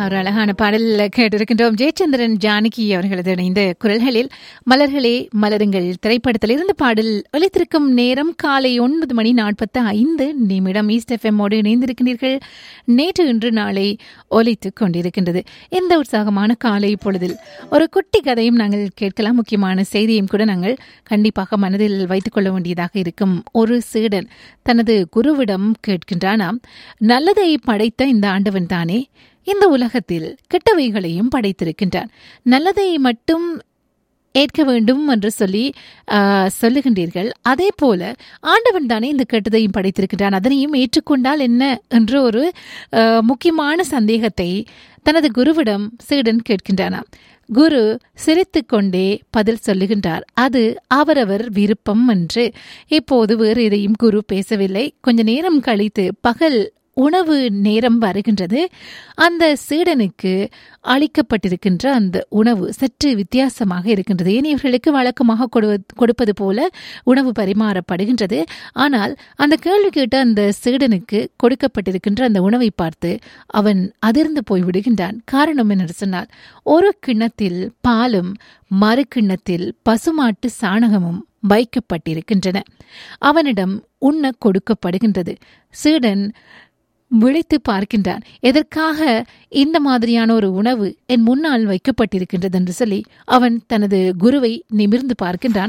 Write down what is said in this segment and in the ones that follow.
ஒரு அழகான பாடல் கேட்டிருக்கின்றோம் ஜெயச்சந்திரன் ஜானகி அவர்களது இணைந்த குரல்களில் மலர்களே மலருங்கள் திரைப்படத்தில் இருந்து பாடல் ஒலித்திருக்கும் நேரம் காலை ஒன்பது மணி நாற்பத்தி ஐந்து நிமிடம் ஈஸ்ட் எஃப்எம்மோடு இணைந்திருக்கின்றீர்கள் நேற்று இன்று நாளை ஒலித்துக் கொண்டிருக்கின்றது இந்த உற்சாகமான காலை பொழுதில் ஒரு குட்டி கதையும் நாங்கள் கேட்கலாம் முக்கியமான செய்தியும் கூட நாங்கள் கண்டிப்பாக மனதில் வைத்துக் கொள்ள வேண்டியதாக இருக்கும் ஒரு சீடன் தனது குருவிடம் கேட்கின்றானாம் நல்லதை படைத்த இந்த ஆண்டவன் தானே இந்த உலகத்தில் கெட்டவைகளையும் படைத்திருக்கின்றான் நல்லதை மட்டும் ஏற்க வேண்டும் என்று சொல்லி ஆஹ், சொல்லுகின்றீர்கள் அதே போல ஆண்டவன் தானே இந்த கெட்டதையும் படைத்திருக்கின்றான் அதனையும் ஏற்றுக்கொண்டால் என்ன என்ற ஒரு ஆஹ், முக்கியமான சந்தேகத்தை தனது குருவிடம் சீடன் கேட்கின்றானாம் குரு சிரித்துக்கொண்டே பதில் சொல்லுகின்றார் அது அவரவர் விருப்பம் என்று இப்போது வேறு எதையும் குரு பேசவில்லை கொஞ்ச நேரம் கழித்து பகல் உணவு நேரம் வருகின்றது அந்த சீடனுக்கு அளிக்கப்பட்டிருக்கின்ற அந்த உணவு சற்று வித்தியாசமாக இருக்கின்றது ஏனையவர்களுக்கு வழக்கமாக கொடுவ- கொடுப்பது போல உணவு பரிமாறப்படுகின்றது ஆனால் அந்த கேள்வி கேட்ட அந்த சீடனுக்கு கொடுக்கப்பட்டிருக்கின்ற அந்த உணவை பார்த்து அவன் அதிர்ந்து போய் விடுகின்றான் காரணம் என்ன சொன்னால் ஒரு கிண்ணத்தில் பாலும் மறு கிண்ணத்தில் பசுமாட்டு சாணகமும் வைக்கப்பட்டிருக்கின்றன அவனிடம் உண்ண கொடுக்கப்படுகின்றது சீடன் விழித்து பார்க்கின்றான் எதற்காக இந்த மாதிரியான ஒரு உணவு என் முன்னால் வைக்கப்பட்டிருக்கின்றது என்று சொல்லி அவன் தனது குருவை நிமிர்ந்து பார்க்கின்றான்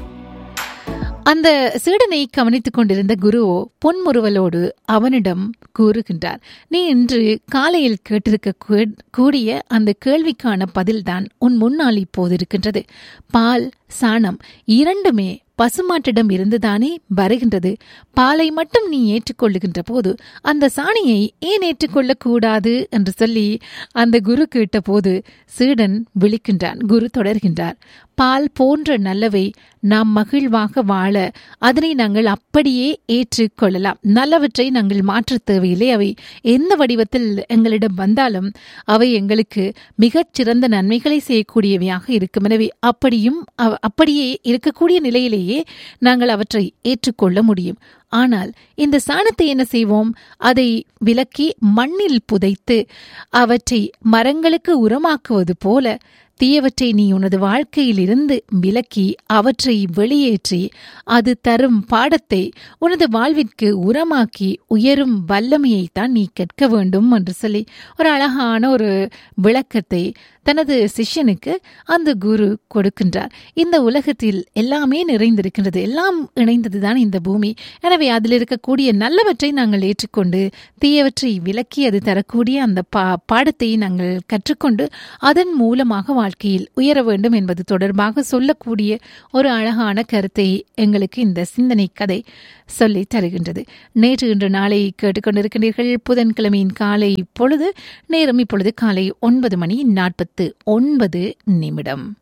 அந்த சீடனை கவனித்துக் கொண்டிருந்த குருவோ பொன்முறுவலோடு அவனிடம் கூறுகின்றார் நீ இன்று காலையில் கேட்டிருக்க கூ- கூடிய அந்த கேள்விக்கான பதில்தான் உன் முன்னால் இப்போது இருக்கின்றது பால் சாணம் இரண்டுமே பசுமாட்டிடம் இருந்துதானே வருகின்றது பாலை மட்டும் நீ ஏற்றுக்கொள்ளுகின்ற போது அந்த சாணியை ஏன் ஏற்றுக்கொள்ளக் கூடாது என்று சொல்லி அந்த குரு கேட்டபோது சீடன் விழிக்கின்றான் குரு தொடர்கின்றார் பால் போன்ற நல்லவை நாம் மகிழ்வாக வாழ அதனை நாங்கள் அப்படியே ஏற்றுக்கொள்ளலாம் நல்லவற்றை நாங்கள் மாற்றத் தேவையில்லை அவை எந்த வடிவத்தில் எங்களிடம் வந்தாலும் அவை எங்களுக்கு மிகச் சிறந்த நன்மைகளை செய்யக்கூடியவையாக இருக்கும் எனவே அப்படியும் அவ- அப்படியே இருக்கக்கூடிய நிலையிலேயே நாங்கள் அவற்றை ஏற்றுக்கொள்ள முடியும் ஆனால் இந்த சாணத்தை என்ன செய்வோம் அதை விலக்கி மண்ணில் புதைத்து அவற்றை மரங்களுக்கு உரமாக்குவது போல தீயவற்றை நீ உனது வாழ்க்கையில் இருந்து விலக்கி அவற்றை வெளியேற்றி அது தரும் பாடத்தை உனது வாழ்விற்கு உரமாக்கி உயரும் வல்லமையைத்தான் நீ கற்க வேண்டும் என்று சொல்லி ஒரு அழகான ஒரு விளக்கத்தை தனது சிஷ்யனுக்கு அந்த குரு கொடுக்கின்றார் இந்த உலகத்தில் எல்லாமே நிறைந்திருக்கின்றது எல்லாம் இணைந்ததுதான் இந்த பூமி எனவே அதில் இருக்கக்கூடிய நல்லவற்றை நாங்கள் ஏற்றுக்கொண்டு தீயவற்றை விலக்கி அது தரக்கூடிய அந்த பா பாடத்தை நாங்கள் கற்றுக்கொண்டு அதன் மூலமாக வாழ்க்கையில் உயர வேண்டும் என்பது தொடர்பாக சொல்லக்கூடிய ஒரு அழகான கருத்தை எங்களுக்கு இந்த சிந்தனை கதை சொல்லி தருகின்றது நேற்று இன்று நாளை கேட்டுக்கொண்டிருக்கின்றீர்கள் புதன்கிழமையின் காலை பொழுது நேரம் இப்பொழுது காலை ஒன்பது மணி நாற்பத்து ஒன்பது நிமிடம்